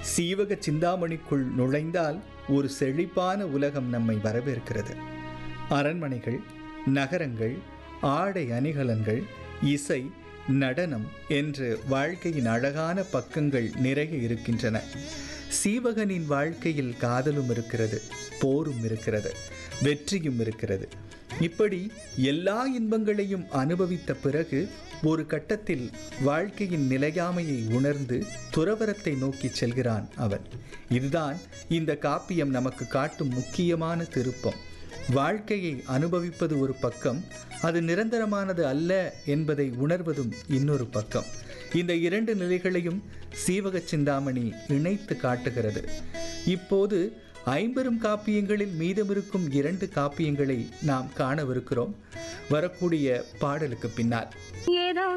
சீவக சிந்தாமணிக்குள் நுழைந்தால் ஒரு செழிப்பான உலகம் நம்மை வரவேற்கிறது அரண்மனைகள் நகரங்கள் ஆடை அணிகலன்கள் இசை நடனம் என்று வாழ்க்கையின் அழகான பக்கங்கள் நிறைய இருக்கின்றன சீவகனின் வாழ்க்கையில் காதலும் இருக்கிறது போரும் இருக்கிறது வெற்றியும் இருக்கிறது இப்படி எல்லா இன்பங்களையும் அனுபவித்த பிறகு ஒரு கட்டத்தில் வாழ்க்கையின் நிலையாமையை உணர்ந்து துறவரத்தை நோக்கி செல்கிறான் அவன் இதுதான் இந்த காப்பியம் நமக்கு காட்டும் முக்கியமான திருப்பம் வாழ்க்கையை அனுபவிப்பது ஒரு பக்கம் அது நிரந்தரமானது அல்ல என்பதை உணர்வதும் இன்னொரு பக்கம் இந்த இரண்டு நிலைகளையும் சீவக சிந்தாமணி இணைத்து காட்டுகிறது இப்போது ஐம்பெரும் காப்பியங்களில் மீதமிருக்கும் இரண்டு காப்பியங்களை நாம் காணவிருக்கிறோம் வரக்கூடிய பாடலுக்கு பின்னால் ஏதோ